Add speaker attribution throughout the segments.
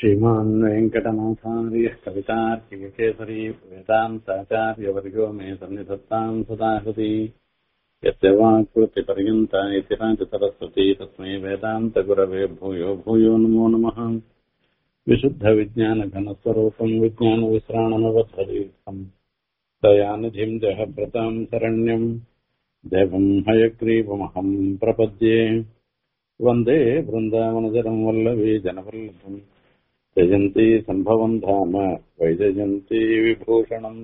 Speaker 1: श्रीमान् वेङ्कटनाथार्यः कवितार्किककेसरी वेदान्ताचार्यवर्गो मे सन्निधत्ताम् सदा हृदि यस्य वाक्कृतिपर्यन्ता इति राजसरस्वती तस्मै वेदान्तगुरवे भूयो भूयो नमो नमः विशुद्धविज्ञानघनस्वरूपम् विज्ञानविश्राणनवद्धरीर्थम् दयानिधिम् जहभृताम् शरण्यम् देवम् हयग्रीवमहम् प्रपद्ये वन्दे वृन्दावनजनम् वल्लवी जनवल्लभम् जयन्ती सम्भवम् धाम வைஜயந்தி விபூஷணம்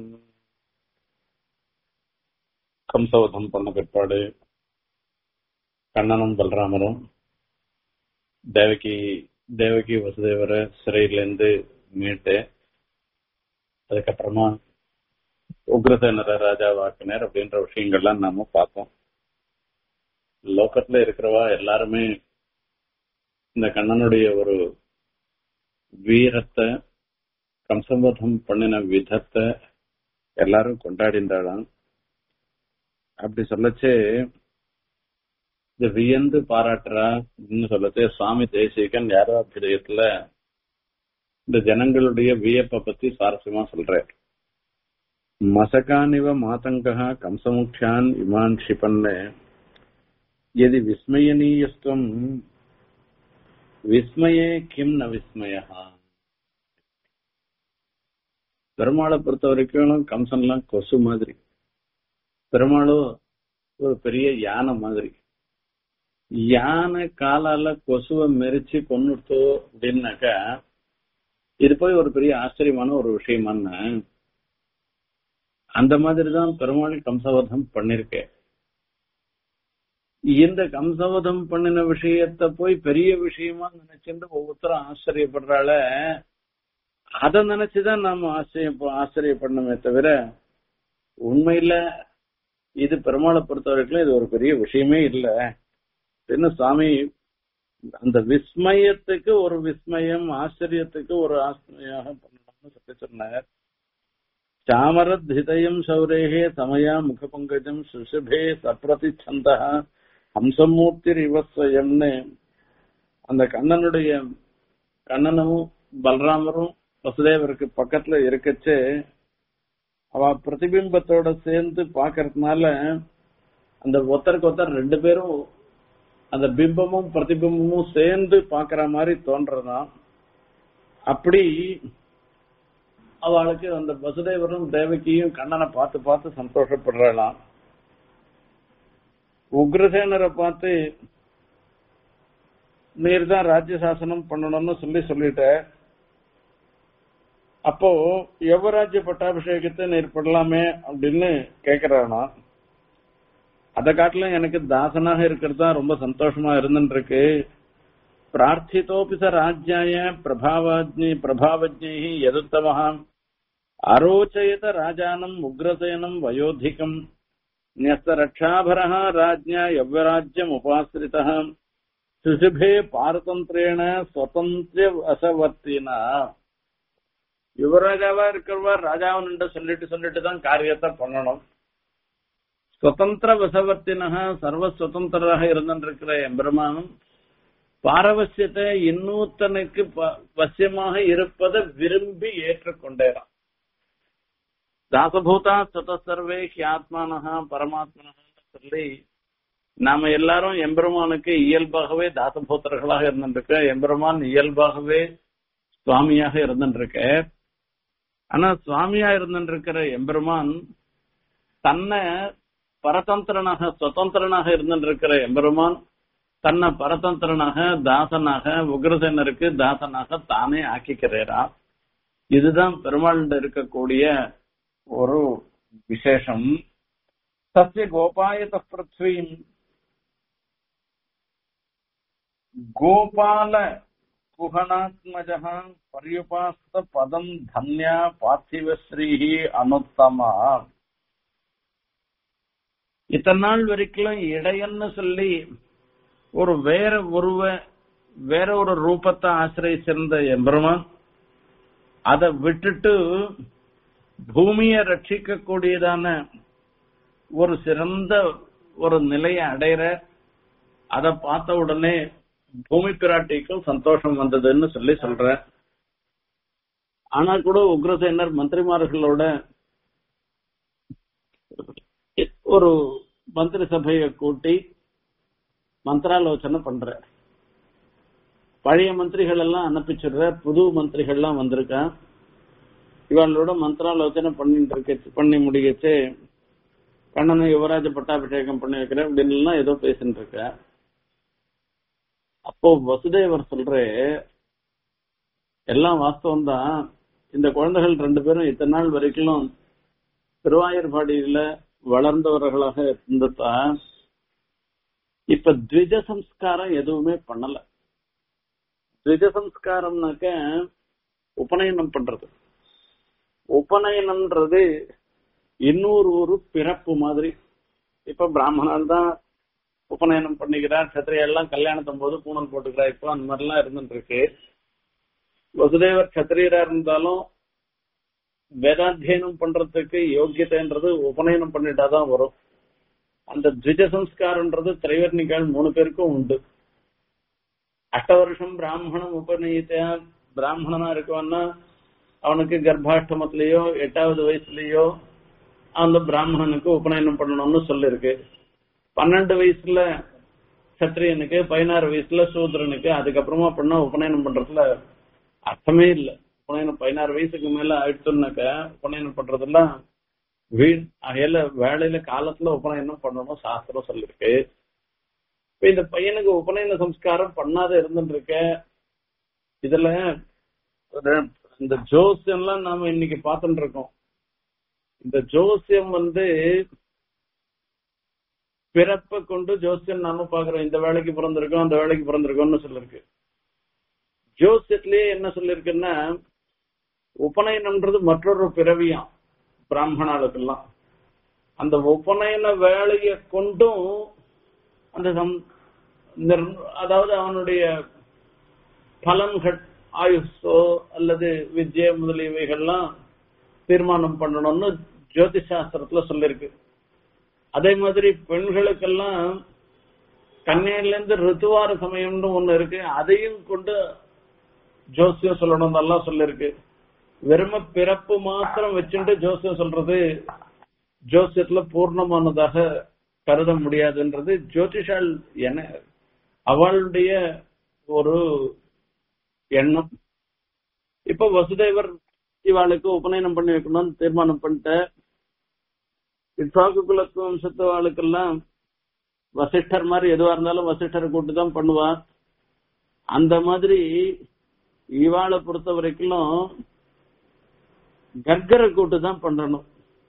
Speaker 1: கம்சவதம் பண்ண பிற்பாடு கண்ணனும் பலராமரும் தேவகி தேவகி வசுதேவரை சிறையிலேருந்து மீட்டு அதுக்கப்புறமா உக்ரசேனர ராஜாவாக்கினர் அப்படின்ற விஷயங்கள்லாம் நாம பார்த்தோம் லோக்கத்துல இருக்கிறவா எல்லாருமே இந்த கண்ணனுடைய ஒரு வீரத்தை கம்சவதம் பண்ணின விதத்தை எல்லாரும் கொண்டாடிந்தாளாம் அப்படி சொல்லச்சு இது வியந்து பாராட்டுறா அப்படின்னு சொல்லச்சு சுவாமி தேசிகன் யாராபிதயத்துல இந்த ஜனங்களுடைய வியப்பை பத்தி சுவாரஸ்யமா சொல்றார் மசகானிவ மாதங்கா கம்சமுக்ஷான் இமான் க்ஷிபன்னு यदि विस्मयनीयस्त्वम् விஸ்மயே கிம் ந விஸ்மயா பெருமாளை பொறுத்த வரைக்கும் கம்சன்லாம் கொசு மாதிரி பெருமாளும் ஒரு பெரிய யானை மாதிரி யானை காலால கொசுவை மெரிச்சு கொண்டுட்டோ அப்படின்னாக்கா இது போய் ஒரு பெரிய ஆச்சரியமான ஒரு விஷயமான அந்த மாதிரிதான் பெருமாள் கம்சவதம் பண்ணிருக்கேன் இந்த கம்சவதம் பண்ணின விஷயத்த போய் பெரிய விஷயமா நினைச்சுட்டு ஒவ்வொருத்தரும் ஆச்சரியப்படுறால அதை நினைச்சுதான் நாம ஆச்சரிய ஆச்சரியப்படணுமே தவிர உண்மையில இது பெருமாளை பொறுத்த வரைக்கும் இது ஒரு பெரிய விஷயமே இல்லை என்ன சுவாமி அந்த விஸ்மயத்துக்கு ஒரு விஸ்மயம் ஆச்சரியத்துக்கு ஒரு ஆச்சரியாக பண்ணணும்னு சொல்லி சொன்னார் சாமரத் ஹிதயம் சௌரேகே சமயா முக பங்கஜம் சுஷுபே சப்ரதி சந்தா ஹம்சமூர்த்தி ரிவஸ்வயம்னு அந்த கண்ணனுடைய கண்ணனும் பலராமரும் வசுதேவருக்கு பக்கத்துல இருக்கச்சு அவ பிரதிபிம்பத்தோட சேர்ந்து பாக்கறதுனால அந்த ஒருத்தருக்கு ஒருத்தர் ரெண்டு பேரும் அந்த பிம்பமும் பிரதிபிம்பமும் சேர்ந்து பாக்குற மாதிரி தோன்றதான் அப்படி அவளுக்கு அந்த வசுதேவரும் தேவகியும் கண்ணனை பார்த்து பார்த்து சந்தோஷப்படுறாளாம் உக்ரசேனரை பார்த்து நீர் தான் ராஜ்ய சாசனம் பண்ணணும்னு சொல்லி சொல்லிட்ட அப்போ யுவராஜ்ய பட்டாபிஷேகத்தை நீர் பண்ணலாமே அப்படின்னு கேக்குறானா அதை காட்டிலும் எனக்கு தாசனாக இருக்கிறது தான் ரொம்ப சந்தோஷமா இருந்துட்டு இருக்கு பிரார்த்தித்தோபி ச ராஜ்யாய பிரபாவாஜ்ஞி பிரபாவஜ்ஞை எதுத்தமஹா அரோச்சயத ராஜானம் உக்ரசேனம் வயோதிகம் न्यस्तरक्षाभरः राज्ञा यव्यराज्यम् उपाश्रितः शिशुभे பாரதந்திரேன சுதந்திர வசவர்த்தினா யுவராஜாவா இருக்கிறவா ராஜாவன் சொல்லிட்டு சொல்லிட்டு தான் காரியத்தை பண்ணணும் சுதந்திர வசவர்த்தினா சர்வ சுதந்திராக இருந்திருக்கிற எம்பெருமானும் பாரவசியத்தை இன்னூத்தனுக்கு வசியமாக இருப்பதை விரும்பி ஏற்றுக்கொண்டேறான் தாசபூதா சுத சர்வே ஹியாத்மானஹா பரமாத்மனஹா சொல்லி நாம எல்லாரும் எம்பெருமானுக்கு இயல்பாகவே தாசபூத்தர்களாக இருந்துருக்க எம்பெருமான் இயல்பாகவே சுவாமியாக இருந்துருக்க ஆனா சுவாமியா இருந்துருக்கிற எம்பெருமான் தன்னை பரதந்திரனாக சுதந்திரனாக இருந்துருக்கிற எம்பெருமான் தன்னை பரதந்திரனாக தாசனாக உக்ரசேனருக்கு தாசனாக தானே ஆக்கிக்கிறேரா இதுதான் பெருமாள் இருக்கக்கூடிய ஒரு விசேஷம் சசிய கோபாயத பிருத்வீம் கோபால குஹனாத்மஜ பரியுபாஸ்த பதம் தன்யா பார்த்திவஸ்ரீஹி அனுத்தமா இத்தனை நாள் வரைக்கும் இடையன்னு சொல்லி ஒரு வேற உருவ வேற ஒரு ரூபத்தை ஆசிரியச்சிருந்த எம்பெருமான் அதை விட்டுட்டு பூமியை ரட்சிக்க கூடியதான ஒரு சிறந்த ஒரு நிலையை அடையிற அதை பார்த்த உடனே பூமி பிராட்டிக்கும் சந்தோஷம் வந்ததுன்னு சொல்லி சொல்ற ஆனா கூட உக்ரசேனர் மந்திரிமார்களோட ஒரு மந்திரி சபையை கூட்டி மந்திராலோசனை பண்ற பழைய மந்திரிகள் எல்லாம் அனுப்பிச்சிடுற புது மந்திரிகள் எல்லாம் வந்திருக்கா இவங்களோட மந்திராலோசனை பண்ணிட்டு இருக்க பண்ணி முடிக்கச்சு கண்ணனை யுவராஜ பட்டாபிஷேகம் பண்ணி வைக்கிறேன் அப்படின்னு எல்லாம் ஏதோ பேசிட்டு இருக்க அப்போ வசுதேவர் சொல்ற எல்லாம் வாஸ்தவம் தான் இந்த குழந்தைகள் ரெண்டு பேரும் இத்தனை நாள் வரைக்கும் திருவாயூர்பாடியில வளர்ந்தவர்களாக இருந்ததா இப்ப த்விஜ சம்ஸ்காரம் எதுவுமே பண்ணல த்விஜ சம்ஸ்காரம்னாக்க உபநயனம் பண்றது உபநயனம்ன்றது இன்னொரு ஒரு பிறப்பு மாதிரி இப்ப பிராமணன் தான் உபநயனம் பண்ணிக்கிறார் கத்திரைய எல்லாம் கல்யாணத்தும் போது பூணல் போட்டுக்கிறா இப்போ அந்த மாதிரி எல்லாம் இருந்துட்டு இருக்கு வசுதேவர் கத்திரியரா இருந்தாலும் வேதாத்தியனம் பண்றதுக்கு யோக்கியத்தைன்றது உபநயனம் பண்ணிட்டாதான் வரும் அந்த த்விஜ சம்ஸ்காரம்ன்றது திரைவர்ணிகள் மூணு பேருக்கும் உண்டு அஷ்ட வருஷம் பிராமணம் உபநயித்தா பிராமணனா இருக்கவன்னா அவனுக்கு கர்ப்பாஷ்டமத்திலேயோ எட்டாவது வயசுலயோ அந்த பிராமணனுக்கு உபநயனம் பண்ணணும்னு சொல்லிருக்கு பன்னெண்டு வயசுல சத்திரியனுக்கு பதினாறு வயசுல சூத்ரனுக்கு அதுக்கப்புறமா பண்ண உபநயனம் பண்றதுல அர்த்தமே இல்லை உபநயனம் பதினாறு வயசுக்கு மேல ஆயிடுச்சுனாக்க உபநயனம் பண்றதெல்லாம் வீண் அகையில வேலையில காலத்துல உபநயனம் பண்ணணும் சாஸ்திரம் சொல்லிருக்கு இப்ப இந்த பையனுக்கு உபநயன சம்ஸ்காரம் பண்ணாத இருந்துட்டு இருக்க இதுல இந்த ஜோசியம்லாம் நாம இன்னைக்கு பார்த்துட்டு இருக்கோம் இந்த ஜோசியம் வந்து பிறப்பை கொண்டு ஜோசியம் நாம பாக்குறோம் இந்த வேலைக்கு பிறந்திருக்கோம் அந்த வேலைக்கு பிறந்திருக்கோம்னு சொல்லிருக்கு ஜோசியத்திலேயே என்ன சொல்லிருக்குன்னா உபநயனம்ன்றது மற்றொரு பிறவியாம் பிராமணாளுக்கெல்லாம் அந்த உபநயன வேலையை கொண்டும் அந்த அதாவது அவனுடைய பலன்கள் ஆயுஷோ அல்லது வித்யை முதலியவைகள்லாம் தீர்மானம் பண்ணணும்னு ஜோதிஷ் சாஸ்திரத்துல சொல்லிருக்கு அதே மாதிரி பெண்களுக்கெல்லாம் கண்ணையில இருந்து ரித்துவார சமயம்னு ஒண்ணு இருக்கு அதையும் கொண்டு ஜோசியம் சொல்லணும் எல்லாம் சொல்லிருக்கு வெறும பிறப்பு மாத்திரம் வச்சுட்டு ஜோசியம் சொல்றது ஜோசியத்துல பூர்ணமானதாக கருத முடியாதுன்றது ஜோதிஷால் என அவளுடைய ஒரு எண்ணம் இப்ப வசுதேவர் இவாளுக்கு உபநயனம் பண்ணி வைக்கணும்னு தீர்மானம் பண்ணிட்ட இட்சாக்கு குலத்து வம்சத்து ஆளுக்கெல்லாம் வசிஷ்டர் மாதிரி எதுவா இருந்தாலும் வசிஷ்டரை கூட்டு தான் பண்ணுவா அந்த மாதிரி இவாளை பொறுத்த வரைக்கும் கர்கரை கூட்டு தான் பண்ணணும்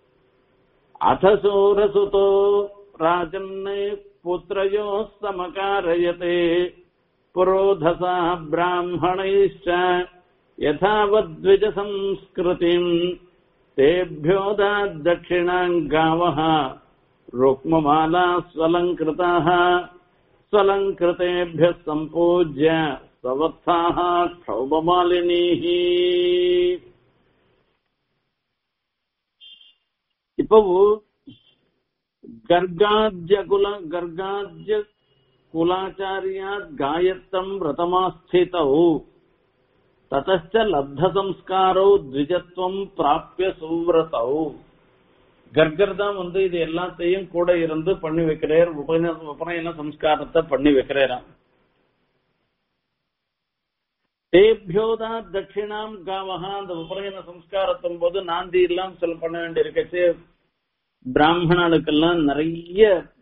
Speaker 1: அசசூரசுதோ ராஜன் புத்திரயோ சமகாரயதே புரோதசா பிராமணைश्च यथावद्विज संस्कृतिम् तेभ्योदा दक्षिणाम् गावः रुक्ममाला स्वलङ्कृताः स्वलङ्कृतेभ्यः सम्पूज्य सवत्साः क्षौभमालिनीः இப்போ கர்காஜ்ய குல கர்காஜ்ய குலாச்சாரியாத் காயத்தம் ரதமாஸ்திதௌ ததச்ச லப்த சம்ஸ்காரோ த்விஜத்வம் பிராப்பிய சுவ்ரதௌ கர்கர் தான் வந்து இது எல்லாத்தையும் கூட இருந்து பண்ணி வைக்கிறார் உபநய உபநயன சம்ஸ்காரத்தை பண்ணி வைக்கிறாராம் தேபியோதா தட்சிணாம் காவகா அந்த உபநயன சம்ஸ்காரத்தின் போது நாந்தி எல்லாம் சொல்ல பண்ண வேண்டி இருக்கச்சு பிராமணனுக்கெல்லாம் நிறைய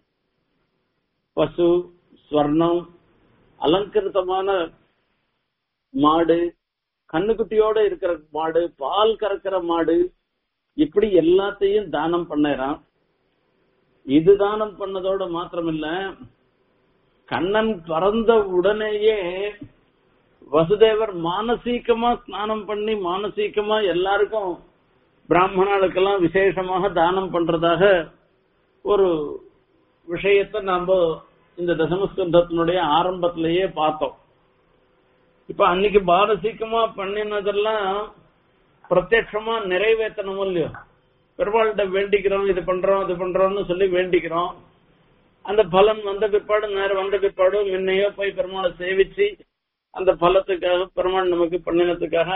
Speaker 1: பசு ஸ்வர்ணம் அலங்கரித்தமான மாடு கண்ணுக்குட்டியோட இருக்கிற மாடு பால் கறக்கிற மாடு இப்படி எல்லாத்தையும் தானம் பண்ணறான் இது தானம் பண்ணதோட மாத்திரமில்ல கண்ணன் பிறந்த உடனேயே வசுதேவர் மானசீகமா ஸ்நானம் பண்ணி மானசீகமா எல்லாருக்கும் பிராமணர்களுக்கெல்லாம் விசேஷமாக தானம் பண்றதாக ஒரு விஷயத்தை நாம இந்த தசமஸ்கந்தத்தினுடைய ஆரம்பத்திலேயே பார்த்தோம் இப்ப அன்னைக்கு பாரசீகமா பண்ணினதெல்லாம் பிரத்யட்சமா நிறைவேற்றணும் இல்லையோ பெருமாள்கிட்ட வேண்டிக்கிறோம் இது பண்றோம் இது பண்றோம்னு சொல்லி வேண்டிக்கிறோம் அந்த பலன் வந்த பிற்பாடு நேரம் வந்த பிற்பாடு முன்னையோ போய் பெருமாளை சேவிச்சு அந்த பலத்துக்காக பெருமாள் நமக்கு பண்ணினதுக்காக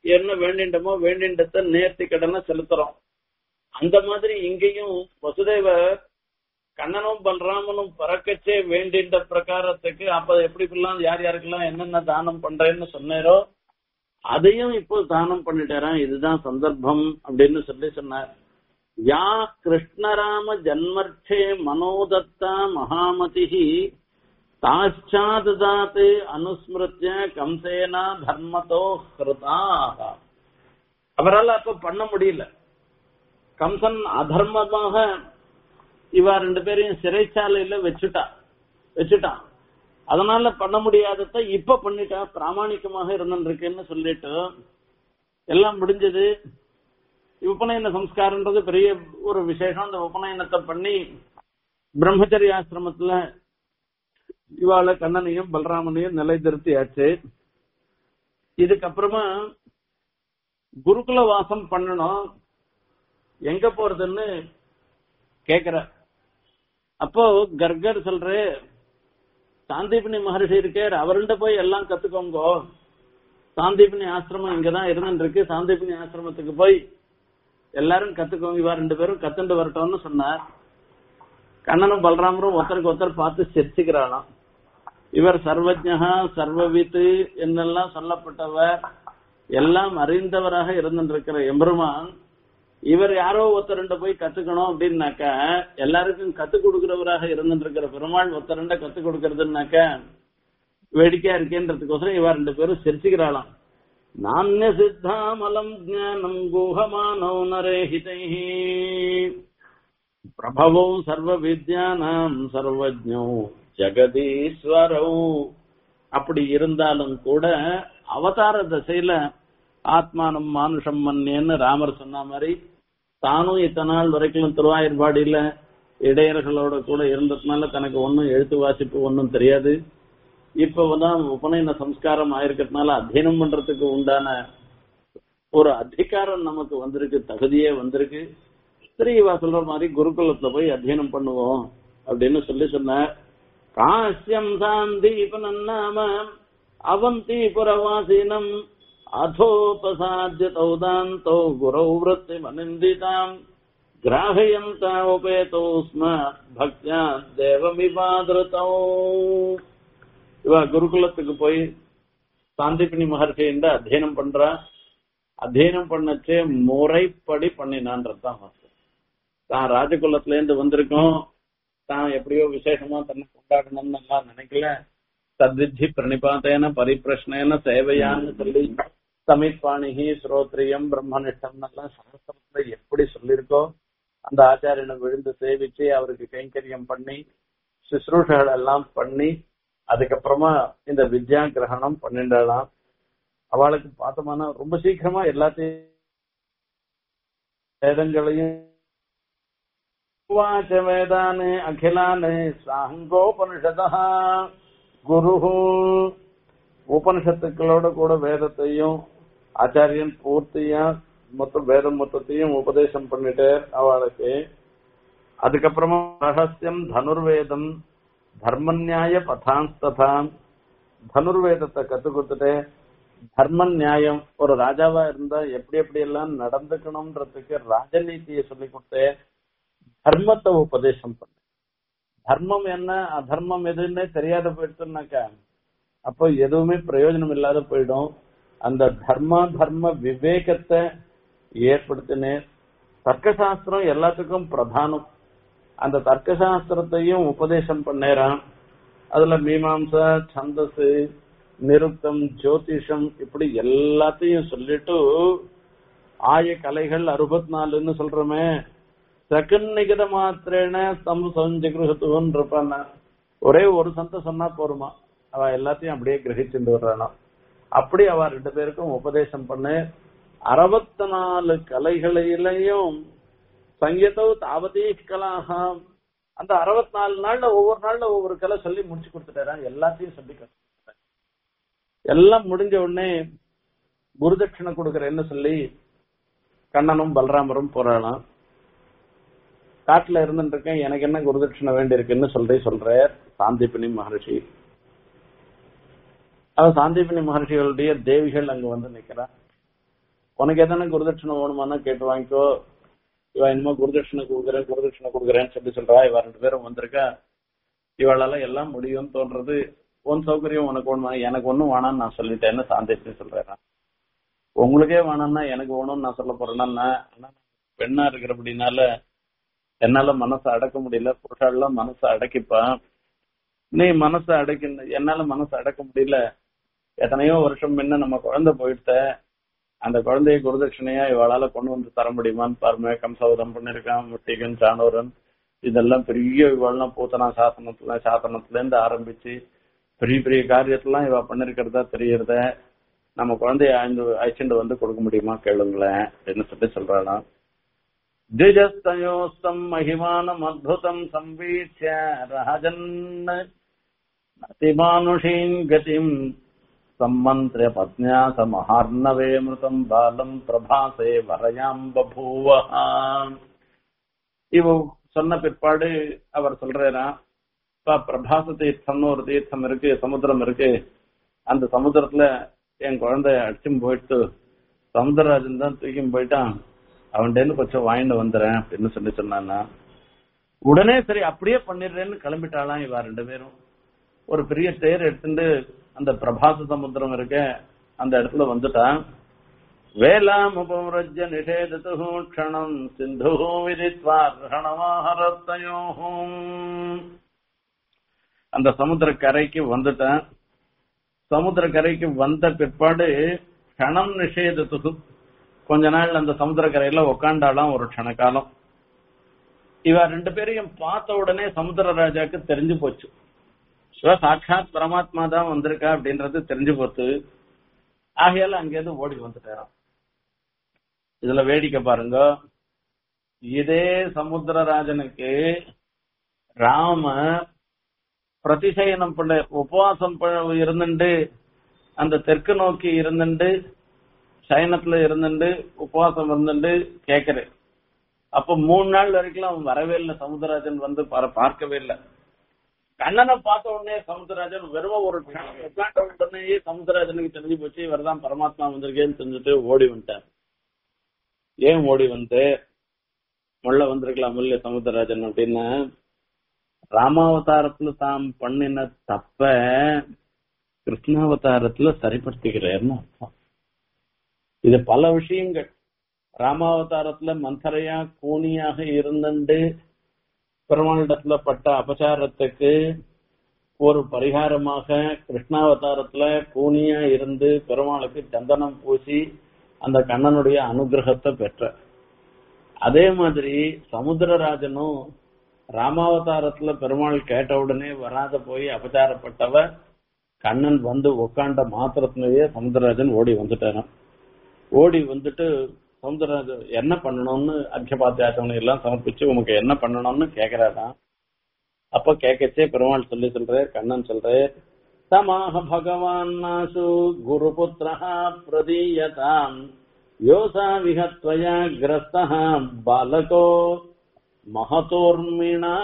Speaker 1: என்ன வேண்டிண்டமோ வேண்டிண்டத்தை நேர்த்தி கடனை செலுத்துறோம் அந்த மாதிரி இங்கேயும் வசுதேவர் கண்ணனும் பலராமனும் பறக்கச்சே வேண்டின்ற பிரகாரத்துக்கு அப்ப எப்படி இப்படிலாம் யார் யாருக்கெல்லாம் என்னென்ன தானம் பண்றேன்னு சொன்னாரோ அதையும் இப்போ தானம் பண்ணிட்டாராம் இதுதான் சந்தர்ப்பம் அப்படின்னு சொல்லி சொன்னார் யா கிருஷ்ணராம ஜன்மர்த்தே மனோதத்தா மகாமதி தாச்சாதாத்து அனுஸ்மிருத்திய கம்சேனா தர்மத்தோ ஹிருதா அவரால் அப்ப பண்ண முடியல கம்சன் அதர்மமாக இவா ரெண்டு பேரையும் சிறைச்சாலையில வச்சுட்டா வச்சுட்டான் அதனால பண்ண முடியாதத இப்ப பண்ணிட்டா பிராமணிக்கமாக இருந்துருக்குன்னு சொல்லிட்டு எல்லாம் முடிஞ்சது உபநயன சம்ஸ்காரன்றது பெரிய ஒரு விசேஷம் அந்த உபநயனத்தை பண்ணி பிரம்மச்சரிய ஆசிரமத்துல இவாள கண்ணனையும் பலராமனையும் நிலை திருத்தியாச்சு இதுக்கப்புறமா குருகுல வாசம் பண்ணணும் எங்க போறதுன்னு கேக்குற அப்போ கர்கர் சொல்ற சாந்தீபினி மகர்ஷி இருக்கார் அவர்கிட்ட போய் எல்லாம் கத்துக்கோங்கோ சாந்தீபினி ஆசிரமம் இங்கதான் இருந்துட்டு இருக்கு சாந்தீபினி ஆசிரமத்துக்கு போய் எல்லாரும் கத்துக்கோங்க இவா ரெண்டு பேரும் கத்துண்டு வரட்டும்னு சொன்னார் கண்ணனும் பலராமரும் ஒருத்தருக்கு ஒருத்தர் பார்த்து சிரிச்சுக்கிறாளாம் இவர் சர்வஜா சர்வவித்து என்னெல்லாம் சொல்லப்பட்டவர் எல்லாம் அறிந்தவராக இருந்திருக்கிற எம்பெருமான் இவர் யாரோ ஒருத்தருண்ட போய் கத்துக்கணும் அப்படின்னாக்க எல்லாருக்கும் கத்து கொடுக்கிறவராக இருந்துருக்கிற பெருமாள் ஒருத்தருண்ட கத்து கொடுக்கறதுனாக்க வேடிக்கையா இருக்கேன்றதுக்கோசரம் இவ ரெண்டு பேரும் சிரிச்சுக்கிறாளாம் நானிய சித்தாமலம் ஜானம் குஹமானோ நரேஹிதை பிரபவோ சர்வ வித்யானாம் சர்வஜோ ஜெகதீஸ்வரோ அப்படி இருந்தாலும் கூட அவதார தசையில ஆத்மானம் மானுஷம் மன்னேன்னு ராமர் சொன்ன மாதிரி தானும் இத்தனை நாள் வரைக்கும் திருவாயூர்பாடியில இடையர்களோட கூட இருந்ததுனால தனக்கு ஒன்னும் எழுத்து வாசிப்பு ஒன்னும் தெரியாது இப்ப தான் உபநயன சம்ஸ்காரம் ஆயிருக்கிறதுனால அத்தியனம் பண்றதுக்கு உண்டான ஒரு அதிகாரம் நமக்கு வந்திருக்கு தகுதியே வந்திருக்கு சரி இவா சொல்ற மாதிரி குருகுலத்துல போய் அத்தியனம் பண்ணுவோம் அப்படின்னு சொல்லி சொன்ன காசியம் சாந்தீபனம் நாம அவந்தி புரவாசினம் अथोपसाद्य तौदान्तो गुरौ वृत्तिमनिन्दिताम् ग्राहयन्ता उपेतौ स्म भक्त्या தேவமிபாதிருத்தோ இவ குருகுலத்துக்கு போய் சாந்திபினி மகர்ஷி என்று அத்தியனம் பண்றா அத்தியனம் பண்ணச்சே முறைப்படி பண்ணினான்றதுதான் வாஸ்தவம் தான் ராஜகுலத்துல இருந்து வந்திருக்கோம் தான் எப்படியோ விசேஷமா தன்னை கொண்டாடணும்னு எல்லாம் நினைக்கல தத்வித்தி பிரணிபாத்தேன பரிப்பிரஷ்னேன சேவையான்னு சொல்லி சமித்பாணிகி ஸ்ரோத்ரியம் பிரம்மனிஷ்டம் எல்லாம் சாஸ்திரத்துல எப்படி சொல்லியிருக்கோ அந்த ஆச்சாரியனை விழுந்து சேவிச்சு அவருக்கு கைங்கரியம் பண்ணி சுশ্ரூஷகள் எல்லாம் பண்ணி அதுக்கப்புறமா இந்த வித்யா கிரகணம் பண்ணிடலாம் அவளுக்கு பார்த்தோம்னா ரொம்ப சீக்கிரமா எல்லாத்தையும் வேதங்களையும் உவாச்ச வேதானே அகிலானே சாங்கோபனிஷதா குரு உபனிஷத்துக்களோட கூட வேதத்தையும் ஆச்சாரியன் பூர்த்தியா மொத்தம் வேதம் மொத்தத்தையும் உபதேசம் பண்ணிட்டு அவளுக்கு அதுக்கப்புறமா ரகசியம் தனுர்வேதம் தர்மநியாய பதாந்ததான் தனுர்வேதத்தை கத்து கொடுத்துட்டு தர்ம நியாயம் ஒரு ராஜாவா இருந்தா எப்படி எப்படி எல்லாம் நடந்துக்கணும்ன்றதுக்கு ராஜநீதியை சொல்லி கொடுத்து தர்மத்தை உபதேசம் பண்ண தர்மம் என்ன அதர்மம் எதுன்னே தெரியாத போயிடுச்சுனாக்கா அப்போ எதுவுமே பிரயோஜனம் இல்லாத போயிடும் அந்த தர்ம தர்ம விவேகத்தை ஏற்படுத்தினேன் தர்க்கசாஸ்திரம் எல்லாத்துக்கும் பிரதானம் அந்த தர்க்கசாஸ்திரத்தையும் உபதேசம் பண்ணேறான் அதுல மீமாம்சா சந்தஸ் நிருத்தம் ஜோதிஷம் இப்படி எல்லாத்தையும் சொல்லிட்டு ஆய கலைகள் அறுபத்தி நாலுன்னு சொல்றோமே சகன்னிகித மாத்திரேன தம் சஞ்சகிருகத்துவன் இருப்பான் ஒரே ஒரு சந்த சொன்னா போருமா அவ எல்லாத்தையும் அப்படியே கிரகிச்சுட்டு வர்றானா அப்படி அவ ரெண்டு பேருக்கும் உபதேசம் பண்ணு அறுபத்தி நாலு கலைகளிலையும் சங்கீதோ தாவதீ கலாக அந்த அறுபத்தி நாலு நாள்ல ஒவ்வொரு நாள்ல ஒவ்வொரு கலை சொல்லி முடிச்சு கொடுத்துட்டாரான் எல்லாத்தையும் சொல்லி கத்துக்கிட்டாரு எல்லாம் முடிஞ்ச உடனே குருதட்சிணை கொடுக்கறேன்னு சொல்லி கண்ணனும் பலராமரும் போறாளாம் காட்டுல இருந்துட்டு இருக்கேன் எனக்கு என்ன குருதட்சிணை வேண்டி இருக்குன்னு சொல்லி சொல்றார் சாந்திபினி மகர்ஷி அவ சாந்திபினி மகர்ஷிகளுடைய தேவிகள் அங்க வந்து நிக்கிறா உனக்கு எதனா குருதட்சணை வேணுமானா கேட்டு வாங்கிக்கோ இவ என்னமோ குருதட்சணை கொடுக்குறேன் குருதட்சணை கொடுக்குறேன்னு சொல்லி சொல்றா இவ ரெண்டு பேரும் வந்திருக்கா இவளால எல்லாம் முடியும்னு தோன்றது உன் சௌகரியம் உனக்கு ஒண்ணு எனக்கு ஒண்ணும் வேணாம்னு நான் சொல்லிட்டேன்னு சாந்தேசி சொல்றேன் உங்களுக்கே வேணாம்னா எனக்கு வேணும்னு நான் சொல்ல போறேன்னா ஆனா பெண்ணா இருக்கிறபடினால என்னால மனசை அடக்க முடியல புருஷாலாம் மனசை அடக்கிப்பா நீ மனசை அடக்கி என்னால மனசை அடக்க முடியல எத்தனையோ வருஷம் முன்ன நம்ம குழந்தை போயிட்ட அந்த குழந்தைய குருதட்சணையா இவளால கொண்டு வந்து தர முடியுமான்னு பாருமே கம்சவதம் பண்ணிருக்கான் முட்டிகன் சாணூரன் இதெல்லாம் பெரிய இவெல்லாம் பூத்தனா சாசனத்துல சாசனத்துல இருந்து ஆரம்பிச்சு பெரிய பெரிய காரியத்தெல்லாம் இவ பண்ணிருக்கிறதா தெரியறத நம்ம குழந்தைய ஆய்ந்து அழைச்சிட்டு வந்து கொடுக்க முடியுமா கேளுங்களேன் அப்படின்னு சொல்லி சொல்றாளாம் द्विजस्तयोस्तम् महिमानम् अद्भुतम् संवीक्ष्य राजन् अतिमानुषीम् गतिम् सम्मन्त्र्य पत्न्या स महार्णवे मृतम् बालम् प्रभासे வரயாம் பபூவ இவ சொன்ன பிற்பாடு அவர் சொல்றாரா பிரபாச தீர்த்தம்னு ஒரு தீர்த்தம் இருக்கு சமுத்திரம் இருக்கு அந்த சமுத்திரத்துல என் குழந்தைய அடிச்சும் போயிட்டு சமுத்திரராஜன் தான் தூக்கி போயிட்டான் அவன்கிட்ட கொஞ்சம் வாங்கிட்டு வந்துறேன் அப்படின்னு சொல்லி சொன்னானா உடனே சரி அப்படியே பண்ணிடுறேன்னு கிளம்பிட்டாளாம் இவா ரெண்டு பேரும் ஒரு பெரிய தேர் எடுத்துட்டு அந்த பிரபாச சமுத்திரம் இருக்க அந்த இடத்துல வந்துட்டான் வேலாம் உபமரஜ நிஷேதத்து க்ஷணம் சிந்து விதித்வா கிரகணமாஹரத்தையோம் அந்த சமுத்திர கரைக்கு வந்துட்டான் சமுத்திர கரைக்கு வந்த பிற்பாடு கணம் நிஷேதத்து கொஞ்ச நாள் அந்த சமுத்திர கரையில உக்காண்டாலாம் ஒரு க்ஷண காலம் இவ ரெண்டு பேரையும் பார்த்த உடனே சமுத்திர ராஜாக்கு தெரிஞ்சு போச்சு சிவ சாட்சாத் பரமாத்மா தான் வந்திருக்கா அப்படின்றது தெரிஞ்சு போச்சு ஆகையால அங்கேருந்து ஓடி வந்துட்டாராம் இதுல வேடிக்கை பாருங்க இதே சமுத்திரராஜனுக்கு ராம பிரதிசயனம் பண்ண உபவாசம் இருந்துட்டு அந்த தெற்கு நோக்கி இருந்துட்டு சயனத்துல இருந்துட்டு உபவாசம் இருந்துட்டு கேக்குறேன் அப்ப மூணு நாள் வரைக்கும் அவன் வரவே இல்லை சமுத்திரராஜன் வந்து பார்க்கவே இல்லை கண்ணனை பார்த்த உடனே சமுத்திரராஜன் வெறும் ஒரு உட்காண்ட உடனேயே சமுத்திரராஜனுக்கு தெரிஞ்சு போச்சு இவர் தான் பரமாத்மா வந்திருக்கேன்னு தெரிஞ்சுட்டு ஓடி வந்துட்டார் ஏன் ஓடி வந்து முள்ள வந்திருக்கலாம் முல்ல சமுத்திரராஜன் அப்படின்னா ராமாவதாரத்துல தாம் பண்ணின தப்ப கிருஷ்ணாவதாரத்துல சரிப்படுத்திக்கிறாருன்னு அர்த்தம் இது பல விஷயங்கள் ராமாவதாரத்துல மந்தரையா கூனியாக இருந்துட்டு பெருமாளிடத்துல பட்ட அபச்சாரத்துக்கு ஒரு பரிகாரமாக கிருஷ்ணாவதாரத்துல கூனியா இருந்து பெருமாளுக்கு சந்தனம் பூசி அந்த கண்ணனுடைய அனுகிரகத்தை பெற்ற அதே மாதிரி சமுத்திரராஜனும் ராமாவதாரத்துல பெருமாள் கேட்ட உடனே வராத போய் அபச்சாரப்பட்டவ கண்ணன் வந்து உட்காண்ட மாத்திரத்திலேயே சமுத்திரராஜன் ஓடி வந்துட்டாராம் ஓடி வந்துட்டு சமுத்திரராஜன் என்ன பண்ணணும்னு அர்ச்சபாத்தியாசனம் எல்லாம் சமர்ப்பிச்சு உனக்கு என்ன பண்ணணும்னு கேக்குறாராம் அப்ப கேட்கச்சே பெருமாள் சொல்லி சொல்றார் கண்ணன் சொல்றார் தமாக பகவான் நாசு குருபுத்திரா பிரதீயதாம் யோசா விஹத்வயா கிரஸ்தா பாலகோ மகதோர்மிணா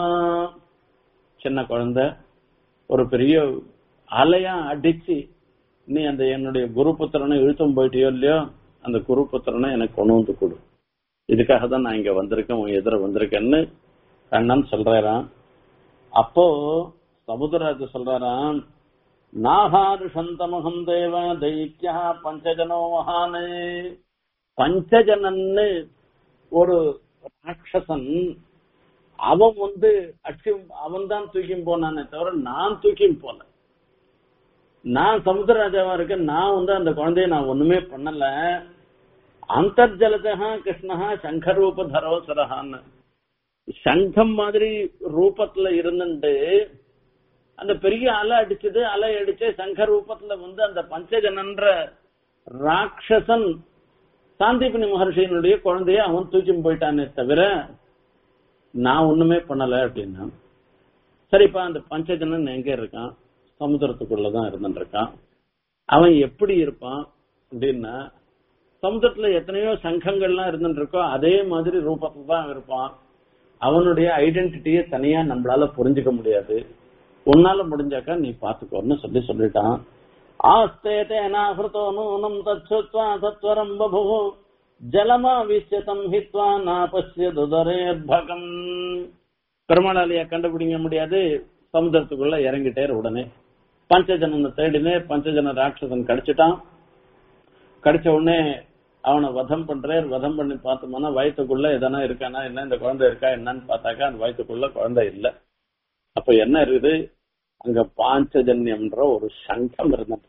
Speaker 1: சின்ன குழந்தை ஒரு பெரிய அலையா அடிச்சு நீ அந்த என்னுடைய குருபுத்திரனை இழுத்தும் போயிட்டியோ இல்லையோ அந்த குருபுத்திரனை எனக்கு கொண்டு வந்து கொடு இதுக்காக தான் நான் இங்க வந்திருக்கேன் உன் எதிர வந்திருக்கேன்னு கண்ணன் சொல்றாராம் அப்போ சமுதிரராஜ சொல்றாராம் நாகாரு சந்தமகம் தேவ தைத்தியா பஞ்சஜனோ மகானே பஞ்சஜனன்னு ஒரு ராட்சசன் அவன் வந்து அச்சு அவன் தான் தூக்கி போனானே தவிர நான் தூக்கி போல நான் சமுத்திரராஜாவா இருக்கேன் நான் வந்து அந்த குழந்தைய நான் ஒண்ணுமே பண்ணல அந்தர்ஜலதா கிருஷ்ணஹா சங்கரூப தரோசரஹான்னு சங்கம் மாதிரி ரூபத்துல இருந்துட்டு அந்த பெரிய அலை அடிச்சது அலை அடிச்சு சங்க ரூபத்துல வந்து அந்த பஞ்சஜனன்ற ராட்சசன் சாந்திபினி மகர்ஷியினுடைய குழந்தைய அவன் தூக்கி போயிட்டானே தவிர நான் ஒண்ணுமே பண்ணல அப்படின்னா சரிப்பா அந்த பஞ்சஜனன் எங்க இருக்கான் சமுத்திரத்துக்குள்ளதான் இருந்துட்டு இருக்கான் அவன் எப்படி இருப்பான் அப்படின்னா சமுத்திரத்துல எத்தனையோ சங்கங்கள்லாம் இருந்துட்டு இருக்கோ அதே மாதிரி ரூபத்துல தான் இருப்பான் அவனுடைய ஐடென்டிட்டியை தனியா நம்மளால புரிஞ்சுக்க முடியாது உன்னால முடிஞ்சாக்கா நீ பாத்துக்கோன்னு சொல்லி சொல்லிட்டான் ஆஸ்தே தேனாஹிருதோ நூனம் தச்சுத்வா சத்வரம் பபுः ஜலமாவிஷ்யதம் ஹித்வா நாபஸ்யதுதரேர்பகம் பெருமாளாலிய கண்டுபிடிக்க முடியாது சமுத்திரத்துக்குள்ள இறங்கிட்டேர் உடனே பஞ்சஜனனை தேடினே பஞ்சஜன ராட்சசன் கடிச்சிட்டான் கடிச்ச உடனே அவனை வதம் பண்றார் வதம் பண்ணி பார்த்தோம்னா வயிற்றுக்குள்ள எதனா இருக்கானா என்ன இந்த குழந்தை இருக்கா என்னன்னு பார்த்தாக்கா அந்த வயிற்றுக்குள்ள குழந்தை இல்ல அப்ப என்ன இருக்குது அங்க பாஞ்சஜன்யம்ன்ற ஒரு சங்கம் இருந்தது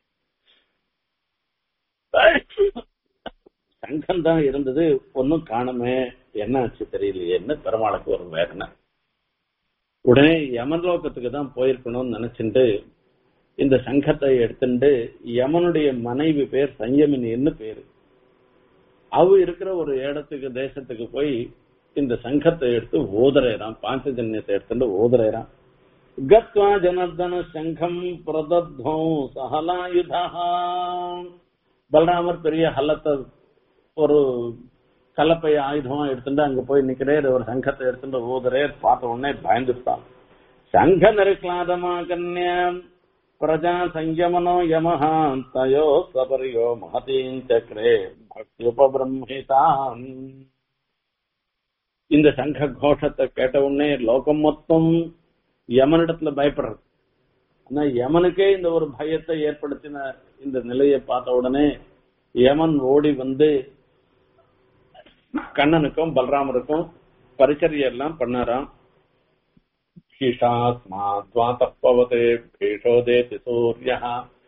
Speaker 1: சங்கம் தான் இருந்தது ஒன்னும் காணுமே என்ன ஆச்சு தெரியலையேன்னு பெருமாளுக்கு ஒரு வேதனை உடனே யமலோகத்துக்கு தான் போயிருக்கணும்னு நினைச்சுட்டு இந்த சங்கத்தை எடுத்துட்டு யமனுடைய மனைவி பேர் சஞ்சமினின்னு பேரு அவ இருக்கிற ஒரு இடத்துக்கு தேசத்துக்கு போய் இந்த சங்கத்தை எடுத்து ஓதுறேறான் பாஞ்சஜன்யத்தை எடுத்துட்டு ஓதுறேறான் கத்வா ஜனர்தன சங்கம் பிரதத்தோ சகலாயுதா பலராமர் பெரிய ஹல்லத்தை ஒரு கலப்பை ஆயுதமா எடுத்துட்டு அங்க போய் நிக்கிறேர் ஒரு சங்கத்தை எடுத்துட்டு ஓதுறேர் பார்த்த உடனே பயந்துட்டான் சங்க நெருக்லாதமா கன்யாம் பிரஜா சங்கமனோ யமஹா தயோ சபரியோ மகதீன் சக்கரே பக்தியுபபிரம்மிதான் இந்த சங்க கோஷத்தை கேட்ட உடனே லோகம் மொத்தம் யமனிடத்துல பயப்படுறது ஆனா யமனுக்கே இந்த ஒரு பயத்தை ஏற்படுத்தின இந்த நிலையை பார்த்த உடனே யமன் ஓடி வந்து கண்ணனுக்கும் பலராமருக்கும் பரிச்சரிய எல்லாம் பண்ணாராம் भीषास्माद्वातपवते भीषोदेति सूर्यः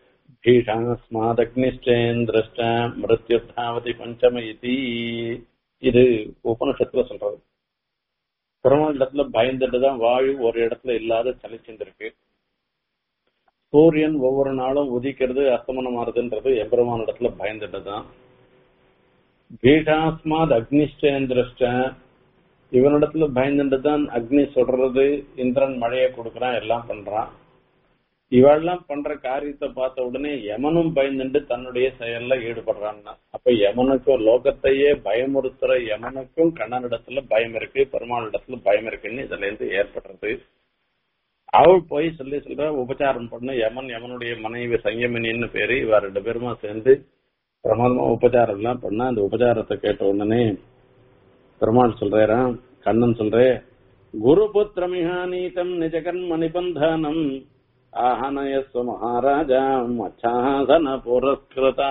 Speaker 1: भीषास्मादग्निश्चेन्द्रश्च மிருத்யுத்தாவதி பஞ்சம இதி இது உபனிஷத்துல சொல்றது பெருமாள் இடத்துல பயந்துட்டு தான் வாயு ஒரு இடத்துல இல்லாத சலிச்சிருந்திருக்கு சூரியன் ஒவ்வொரு நாளும் உதிக்கிறது அஸ்தமனம் ஆறுதுன்றது எம்பெருமான இடத்துல பயந்துட்டு தான் பீஷாஸ்மாத் அக்னிஷ்டேந்திரஷ்ட இவனிடத்துல பயந்துட்டு தான் அக்னி சொல்றது இந்திரன் மழையை கொடுக்கறான் எல்லாம் பண்றான் இவெல்லாம் பண்ற காரியத்தை பார்த்த உடனே யமனும் பயந்துட்டு தன்னுடைய செயல்ல ஈடுபடுறான்னா அப்ப யமனுக்கும் லோகத்தையே பயமுறுத்துற யமனுக்கும் கண்ணனிடத்துல பயம் இருக்கு பெருமாள் இடத்துல பயம் இருக்குன்னு இதுல இருந்து ஏற்படுறது அவள் போய் சொல்லி சொல்ற உபச்சாரம் பண்ண யமன் யமனுடைய மனைவி சங்கமினின்னு பேரு இவ ரெண்டு பேருமா சேர்ந்து பிரமாதமா உபச்சாரம் எல்லாம் பண்ணா அந்த உபச்சாரத்தை கேட்ட உடனே பெருமாள் சொல்றாராம் கண்ணன் சொல்றே குரு புத்திரமிஹானீதம் நிஜகர்ம நிபந்தனம் ஆஹனயஸ்வ மகாராஜா மச்சாசன புரஸ்கிருதா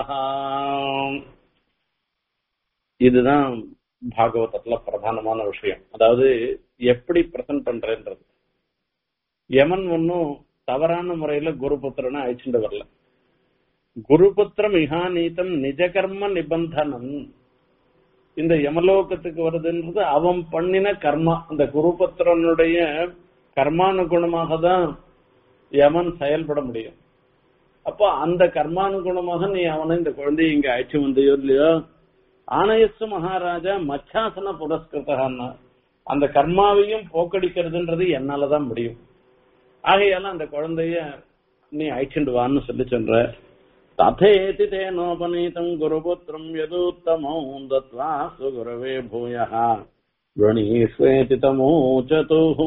Speaker 1: இதுதான் பாகவதத்துல பிரதானமான விஷயம் அதாவது எப்படி பிரசன்ட் பண்றேன்றது யமன் ஒன்னும் தவறான முறையில குருபுத்திரனை அழிச்சுட்டு வரல குருபுத்திரம் இஹானீதம் நிஜகர்ம நிபந்தனம் இந்த யமலோகத்துக்கு வருதுன்றது அவன் பண்ணின கர்மா அந்த குருபத்திரனுடைய கர்மானுகுணமாக தான் யமன் செயல்பட முடியும் அப்போ அந்த கர்மானுகுணமாக நீ அவனை இந்த குழந்தைய இங்க அழைச்சு வந்தியோ இல்லையோ ஆனயசு மகாராஜா மச்சாசன புரஸ்கிருதகான்னா அந்த கர்மாவையும் போக்கடிக்கிறதுன்றது என்னாலதான் முடியும் ஆகையால அந்த குழந்தைய நீ அழைச்சிட்டு வான்னு சொல்லி சொல்ற ததேதி தேனோபநீதம் குருபுத்திரம் யதூத்தமம் தத்வா சுகுரவே பூய விரணீஸ்வேதி தமோச்சதுஹூ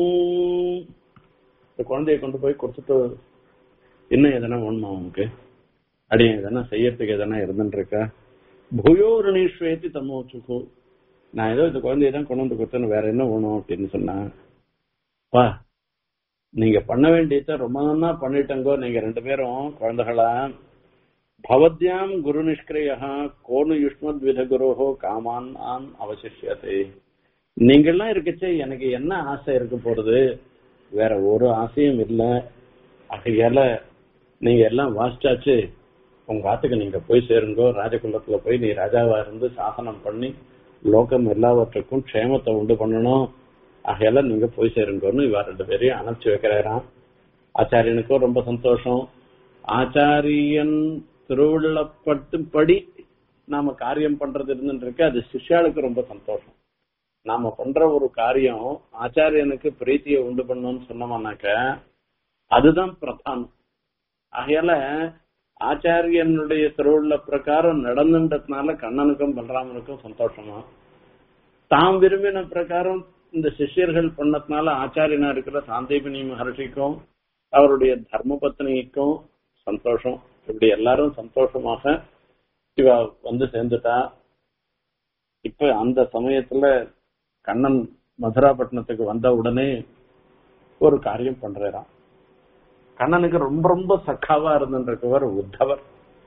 Speaker 1: இந்த குழந்தைய கொண்டு போய் கொடுத்துட்டு இன்னும் எதனா வேணுமா உனக்கு அடி எதனா செய்யறதுக்கு எதனா இருந்துட்டு இருக்கா பூயோ ரணீஸ்வேதி தமோச்சுகு நான் ஏதோ இந்த குழந்தைய தான் கொண்டு வந்து கொடுத்தேன்னு வேற என்ன வேணும் அப்படின்னு சொன்னா பா நீங்க பண்ண வேண்டியத ரொம்ப நல்லா பண்ணிட்டங்கோ நீங்க ரெண்டு பேரும் குழந்தைகளா பவத்யாம் குரு நிஷ்கிரியா கோனு யுஷ்மத் வித குருஹோ காமான் ஆன் அவசிஷியத்தை நீங்கெல்லாம் இருக்கச்சே எனக்கு என்ன ஆசை இருக்க போறது வேற ஒரு ஆசையும் இல்ல ஆகையால நீங்க எல்லாம் வாசிச்சாச்சு உங்க ஆத்துக்கு நீங்க போய் சேருங்கோ ராஜகுலத்துல போய் நீ ராஜாவா இருந்து சாசனம் பண்ணி லோகம் எல்லாவற்றுக்கும் க்ஷேமத்தை உண்டு பண்ணணும் ஆகையால நீங்க போய் சேருங்கன்னு இவ ரெண்டு பேரையும் அனுப்பிச்சு வைக்கிறாராம் ஆச்சாரியனுக்கும் ரொம்ப சந்தோஷம் ஆச்சாரியன் திருவிழப்பட்டுப்படி நாம காரியம் பண்றது இருந்துட்டு இருக்கு அது சிஷ்யாளுக்கு ரொம்ப சந்தோஷம் நாம பண்ற ஒரு காரியம் ஆச்சாரியனுக்கு பிரீத்தியை உண்டு பண்ணணும்னு சொன்னோம்னாக்க அதுதான் பிரதானம் ஆகையால ஆச்சாரியனுடைய திருவுள்ள பிரகாரம் நடந்துன்றதுனால கண்ணனுக்கும் பலராமனுக்கும் சந்தோஷமா தாம் விரும்பின பிரகாரம் இந்த சிஷ்யர்கள் பண்ணதுனால ஆச்சாரியனா இருக்கிற சாந்தீபினி மகர்ஷிக்கும் அவருடைய தர்ம பத்னிக்கும் சந்தோஷம் இப்படி எல்லாரும் சந்தோஷமாக இவ வந்து சேர்ந்துட்டா இப்ப அந்த சமயத்துல கண்ணன் மதுராபட்டினத்துக்கு வந்த உடனே ஒரு காரியம் பண்றாராம் கண்ணனுக்கு ரொம்ப ரொம்ப சக்காவா இருந்திருக்கவர் உத்தவர்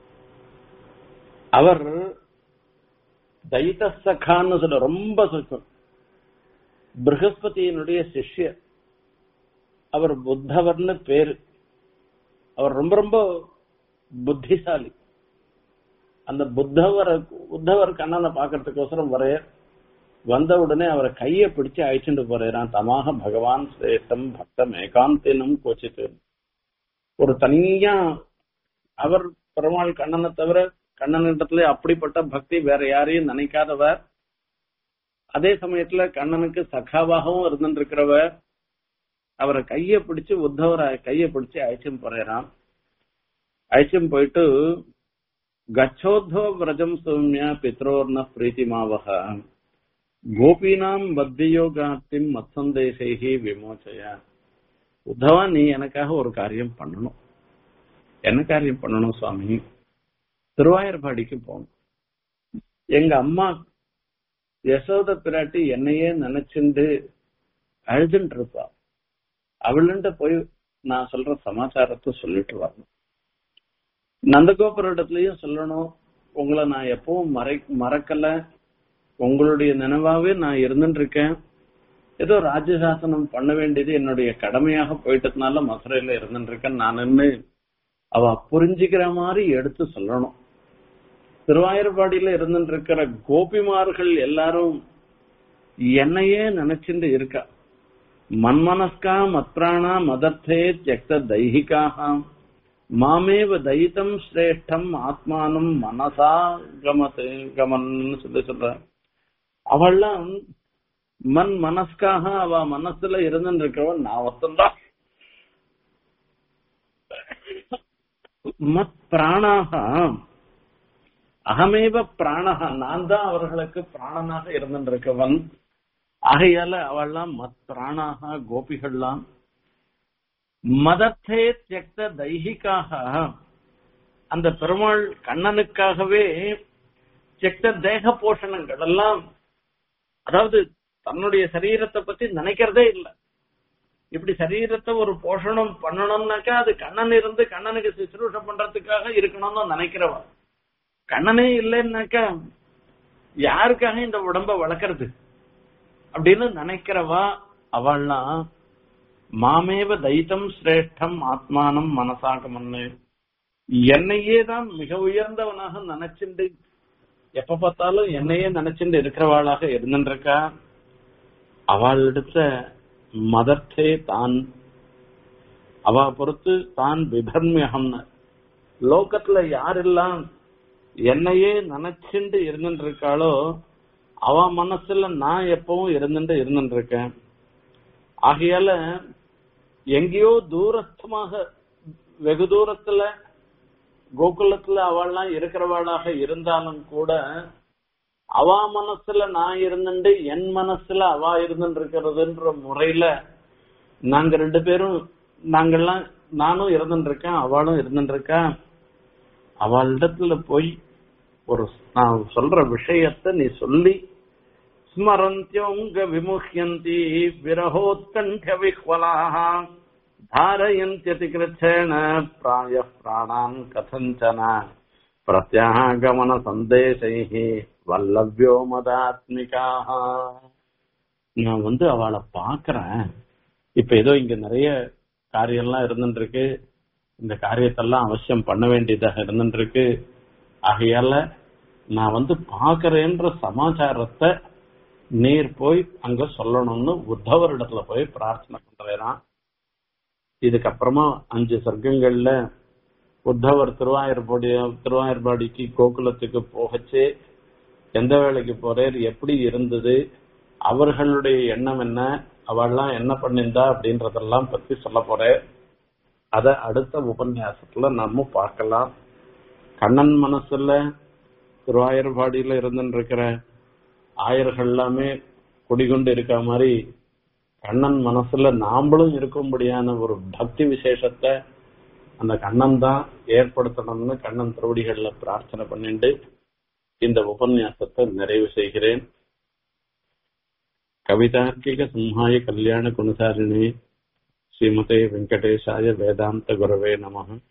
Speaker 1: அவர் தைத்த சகான்னு சொல்ல ரொம்ப சுத்தம் பிரகஸ்பதியினுடைய சிஷ்யர் அவர் புத்தவர்னு பேரு அவர் ரொம்ப ரொம்ப புத்திசாலி அந்த புத்தவரை உத்தவர் கண்ணனை பாக்குறதுக்கோசரம் வரைய வந்த உடனே அவரை கையை பிடிச்சு அழைச்சிட்டு போறான் தமாக பகவான் சிரேஷ்டம் பக்தம் ஏகாந்தினும் கோச்சித்து ஒரு தனியா அவர் பெருமாள் கண்ணனை தவிர கண்ணனிடத்துல அப்படிப்பட்ட பக்தி வேற யாரையும் நினைக்காதவர் அதே சமயத்துல கண்ணனுக்கு சகாவாகவும் இருந்துருக்கிறவர் அவரை கைய பிடிச்சு உத்தவரை கைய பிடிச்சு அழைச்சும் போறாராம் அழைச்சும் போயிட்டு கச்சோத்வ விரஜம் சௌமிய பித்ரோர்ண பிரீத்திமாவக கோபினாம் பத்தியோகாத்தின் மத்சந்தேசைகி விமோச்சய உத்தவா நீ எனக்காக ஒரு காரியம் பண்ணணும் என்ன காரியம் பண்ணணும் சுவாமி திருவாயூர்பாடிக்கு போகணும் எங்க அம்மா யசோத பிராட்டி என்னையே நினைச்சுண்டு அழுதுன்னு இருப்பா அவளுண்ட போய் நான் சொல்ற சமாச்சாரத்தை சொல்லிட்டு வரணும் நந்தகோபுரத்திலயும் சொல்லணும் உங்களை நான் எப்பவும் மறை மறக்கல உங்களுடைய நினைவாவே நான் இருந்துட்டு இருக்கேன் ஏதோ ராஜ்யசாசனம் பண்ண வேண்டியது என்னுடைய கடமையாக போயிட்டதுனால மதுரையில இருந்துட்டு இருக்கேன் நான் நின்று அவ புரிஞ்சுக்கிற மாதிரி எடுத்து சொல்லணும் திருவாயூர்பாடியில இருந்துட்டு இருக்கிற கோபிமார்கள் எல்லாரும் என்னையே நினைச்சுட்டு இருக்கா மன்மனஸ்கா மத்ராணா மதர்த்தே தியக்த தைஹிகாக மாமேவ தைத்தம் சிரேஷ்டம் ஆத்மானம் மனசா கமத்து கமன் சொல்லி சொல்ற அவள்லாம் மண் மனஸ்காக அவ மனசுல இருந்துட்டு இருக்கவன் நான் ஒத்தந்தான் மத் பிராணாக அகமேவ பிராணக நான் தான் அவர்களுக்கு பிராணனாக இருந்திருக்கவன் ஆகையால அவள்லாம் மத் பிராணாக கோபிகள்லாம் மதத்தே தியக்த தைஹிக்காக அந்த பெருமாள் கண்ணனுக்காகவே தியக்த தேக போஷணங்கள் எல்லாம் அதாவது தன்னுடைய சரீரத்தை பத்தி நினைக்கிறதே இல்லை இப்படி சரீரத்தை ஒரு போஷணம் பண்ணணும்னாக்கா அது கண்ணன் இருந்து கண்ணனுக்கு சுசுரூஷம் பண்றதுக்காக இருக்கணும்னு நினைக்கிறவன் கண்ணனே இல்லைன்னாக்கா யாருக்காக இந்த உடம்ப வளர்க்கறது அப்படின்னு நினைக்கிறவா அவள்லாம் மாமேவ தைத்தம் சிரேஷ்டம் ஆத்மானம் மனசாகமன்னு என்னையே தான் மிக உயர்ந்தவனாக நினைச்சுண்டு எப்ப பார்த்தாலும் என்னையே நினைச்சுட்டு இருக்கிறவாளாக இருந்துருக்கா அவளிடத்த மதர்த்தே தான் அவ பொறுத்து தான் விபர்மியகம்னு லோகத்துல யாரெல்லாம் என்னையே நினைச்சுண்டு இருந்துட்டு இருக்காளோ அவ மனசுல நான் எப்பவும் இருந்துட்டு இருந்துட்டு இருக்கேன் ஆகையால எங்கேயோ தூரஸ்தமாக வெகு தூரத்துல கோகுலத்துல அவள்லாம் இருக்கிறவாளாக இருந்தாலும் கூட அவ மனசுல நான் இருந்துட்டு என் மனசுல அவ இருந்துட்டு இருக்கிறதுன்ற முறையில நாங்க ரெண்டு பேரும் நாங்கெல்லாம் நானும் இருந்துட்டு இருக்கேன் அவளும் இருந்துட்டு இருக்கா அவளிடத்துல போய் ஒரு நான் சொல்ற விஷயத்த நீ சொல்லி ஸ்மரந்தியோங்க விமுஹ்யந்தி விரகோத்கண்ட விஹ்வலாக தாரயந்தியதி கிருச்சேண பிராய பிராணான் கதஞ்சன பிரத்யாகமன சந்தேசை வல்லவ்யோ மதாத்மிகாக நான் வந்து அவளை பாக்குறேன் இப்ப ஏதோ இங்க நிறைய காரியம்லாம் இருந்துட்டு இருக்கு இந்த காரியத்தெல்லாம் அவசியம் பண்ண வேண்டியதாக இருந்துட்டு இருக்கு ஆகையால நான் வந்து பாக்குறேன்ற சமாச்சாரத்தை நேர் போய் அங்க சொல்லணும்னு உத்தவரிடத்துல போய் பிரார்த்தனை பண்றேன் இதுக்கப்புறமா அஞ்சு சர்க்கங்கள்ல உத்தவர் திருவாயூர்பாடி திருவாயூர்பாடிக்கு கோகுலத்துக்கு போகச்சு எந்த வேலைக்கு போறார் எப்படி இருந்தது அவர்களுடைய எண்ணம் என்ன அவள்லாம் என்ன பண்ணிருந்தா அப்படின்றதெல்லாம் பத்தி சொல்ல போறேன் அத அடுத்த உபன்யாசத்துல நம்ம பார்க்கலாம் கண்ணன் மனசுல திருவாயூர்பாடியில இருந்துட்டு இருக்கிற ஆயர்கள் எல்லாமே குடிகொண்டு இருக்க மாதிரி கண்ணன் மனசுல நாமளும் இருக்கும்படியான ஒரு பக்தி விசேஷத்தை அந்த கண்ணன் தான் ஏற்படுத்தணும்னு கண்ணன் திருவடிகள்ல பிரார்த்தனை பண்ணிட்டு இந்த உபன்யாசத்தை நிறைவு செய்கிறேன் கவிதார்க்கிக சிம்ஹாய கல்யாண குணசாலினி ஸ்ரீமதே வெங்கடேஷாய வேதாந்த குரவே நமः